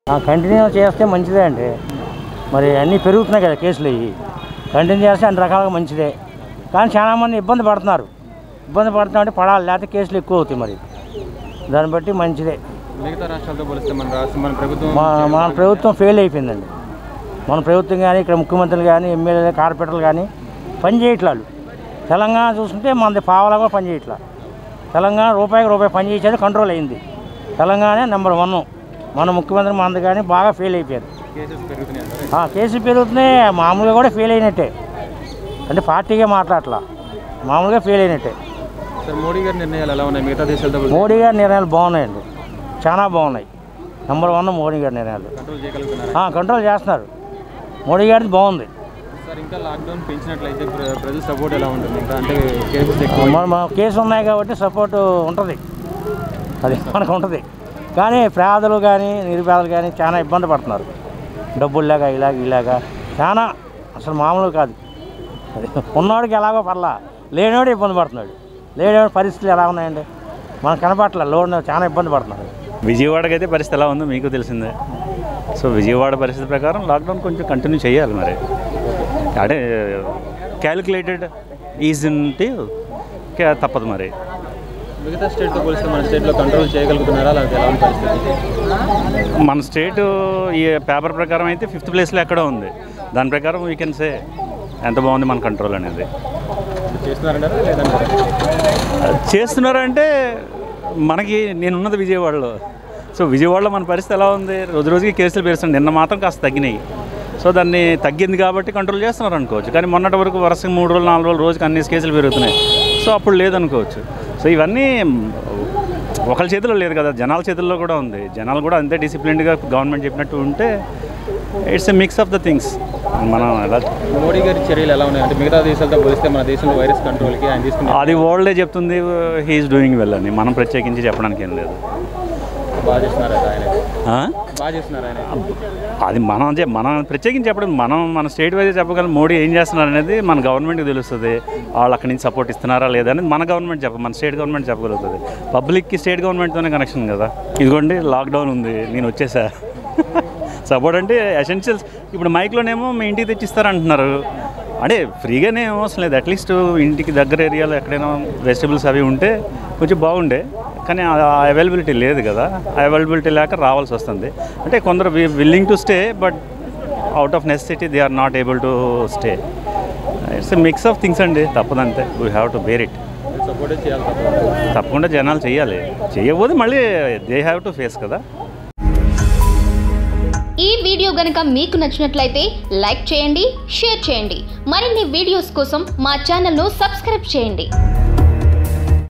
Continue చేస్తే మంచిదే అండి మరి అన్నీ పెరుగుతున్నాయి కదా కేసులు అయ్యి కంటిన్యూ చేస్తే అన్ని రకాలుగా మంచిదే కానీ చాలామంది ఇబ్బంది పడుతున్నారు ఇబ్బంది పడుతున్నారంటే పడాలి లేకపోతే కేసులు ఎక్కువ అవుతాయి మరి దాన్ని బట్టి మంచిదే మిగతా రాష్ట్రాలతో పోలిస్తే మన రాష్ట్రం మన ప్రభుత్వం మా మన ప్రభుత్వం ఫెయిల్ అయిపోయిందండి మన ప్రభుత్వం కానీ ఇక్కడ ముఖ్యమంత్రులు కానీ ఎమ్మెల్యేలు కార్పొరేటర్లు కానీ పని చేయట్లా వాళ్ళు. తెలంగాణ చూసుకుంటే మనది పావలా కూడా పని చేయట్లా తెలంగాణ రూపాయికి రూపాయి పని చేసేది కంట్రోల్ అయింది తెలంగాణ నెంబర్ వన్ మన ముఖ్యమంత్రి మనది కానీ బాగా ఫెయిల్ అయిపోయారు కేసెస్ పెరుగుతున్నాయి అంటారు ఆ, కేసులు పెరుగుతున్నాయి మామూలుగా కూడా ఫెయిల్ అయినట్టే అంటే పార్టీగా మాట్లాడట్లా మామూలుగా ఫెయిల్ అయినట్టే సార్ మోడీ గారి నిర్ణయాలు ఎలా ఉన్నాయి మిగతా దేశాలతో పోలిస్తే మోడీ గారి నిర్ణయాలు బాగున్నాయండి చాలా బాగున్నాయి నెంబర్ వన్ మోడీ గారి నిర్ణయాలు కంట్రోల్ చేయగలుగుతున్నారు ఆ, కంట్రోల్ చేస్తున్నారు మోడీ గారిది బాగుంది సార్ ఇంకా లాక్డౌన్ పెంచినట్లయితే ప్ర- ప్రజల సపోర్ట్ ఎలా ఉంటుంది ఇంకా అంటే కేసెస్ ఎక్కువ మన మన కేసు ఉన్నాయి కాబట్టి సపోర్ట్ ఉంటుంది అది మనకు ఉంటుంది కానీ పేదలు కానీ నిరుపేదలు కానీ చాలా ఇబ్బంది పడుతున్నారు డబ్బులు లేక ఇలాగ ఇలాగ చాలా అసలు మామూలు కాదు అది ఉన్నవాడికి ఎలాగో పర్లా లేనివాడు ఇబ్బంది పడుతున్నాడు లేనివాడి పరిస్థితులు ఎలా ఉన్నాయండి మనకు కనపట్ల లోన్ చాలా ఇబ్బంది పడుతున్నారు విజయవాడకి అయితే పరిస్థితి ఎలా ఉందో మీకు తెలిసిందే సో విజయవాడ పరిస్థితి ప్రకారం లాక్డౌన్ కొంచెం కంటిన్యూ చేయాలి మరి అంటే క్యాలిక్యులేటెడ్ ఈజ్ ఉంటే కే- తప్పదు మరి మిగతా స్టేట్తో పోలిస్తే మన స్టేట్లో కంట్రోల్ చేయగలుగుతున్నారా లేకపోతే ఎలా ఉంది పరిస్థితి మన స్టేట్ ఈ పేపర్ ప్రకారం అయితే ఫిఫ్త్ ప్లేస్లో ఎక్కడో ఉంది దాని ప్రకారం వీ కెన్ సే ఎంత బాగుంది మన కంట్రోల్ అనేది చేస్తున్నారంటారా లేదంటారా చేస్తున్నారంటే మనకి నేనున్నది విజయవాడలో సో విజయవాడలో మన పరిస్థితి ఎలా ఉంది రోజు రోజుకి కేసులు పెరుస్తున్నాయి నిన్న మాత్రం కాస్త తగ్గినాయి సో దాన్ని తగ్గింది కాబట్టి కంట్రోల్ చేస్తున్నారు అనుకోవచ్చు కానీ మొన్నటి వరకు వరుసగా మూడు రోజులు నాలుగు రోజులు రోజుకి అన్ని కేసులు పెరుగుతున్నాయి సో అప్పుడు లేదనుకోవచ్చు సో ఇవన్నీ ఒకళ్ళ చేతిలో లేదు కదా జనాల చేతుల్లో కూడా ఉంది జనాలు కూడా అంతే డిసిప్లిన్డ్గా గవర్నమెంట్ చెప్పినట్టు ఉంటే it's a mix of the things మనం ఎలా మోడీ గారి చర్యలు ఎలా ఉన్నాయి అంటే మిగతా దేశాలతో పోలిస్తే మన దేశంలో వైరస్ కంట్రోల్కి ఆయన తీసుకునే అది వరల్డే చెప్తుంది హీఈస్ డూయింగ్ వెల్ అని మనం ప్రత్యేకించి చెప్పడానికి ఏం లేదు బాగా చేస్తున్నారు ఆయన ఆ? బాగా చేస్తున్నారు ఆయన అది మనం చె- మనం ప్రత్యేకించి చెప్పడం మనం మన స్టేట్ వైజ్ చెప్పగలం మోడీ ఏం చేస్తున్నారు అనేది మన గవర్నమెంట్కి తెలుస్తుంది వాళ్ళు అక్కడి నుంచి సపోర్ట్ ఇస్తున్నారా లేదా అనేది మన గవర్నమెంట్ చెప్ప మన స్టేట్ గవర్నమెంట్ చెప్పగలుగుతుంది పబ్లిక్కి స్టేట్ గవర్నమెంట్తోనే కనెక్షన్ కదా ఇదిగోండి లాక్డౌన్ ఉంది నేను వచ్చేసా సపోర్ట్ అంటే ఎసెన్షియల్స్ ఇప్పుడు మైక్లోనేమో మీ ఇంటికి తెచ్చిస్తారంటున్నారు అంటే ఫ్రీగానే ఏం అవసరం లేదు అట్లీస్ట్ ఇంటికి దగ్గర ఏరియాలో ఎక్కడైనా వెజిటబుల్స్ అవి ఉంటే కొంచెం బాగుండే కానీ ఆ అవైలబిలిటీ లేదు కదా ఆ అవైలబిలిటీ లేక రావాల్సి వస్తుంది అంటే కొందరు willing to stay but out of necessity they are not able to stay it's a mix of things అండి తప్పదంతే we have to bear it support చేయాలి తప్పదు తప్పకుండా జనాలు చేయాలి చేయకపోతే మళ్ళీ దే హ్యావ్ టు ఫేస్ కదా ఈ వీడియో గనక మీకు నచ్చినట్లయితే లైక్ చేయండి షేర్ చేయండి మరిన్ని వీడియోస్ కోసం మా ఛానల్ను సబ్స్క్రైబ్ చేయండి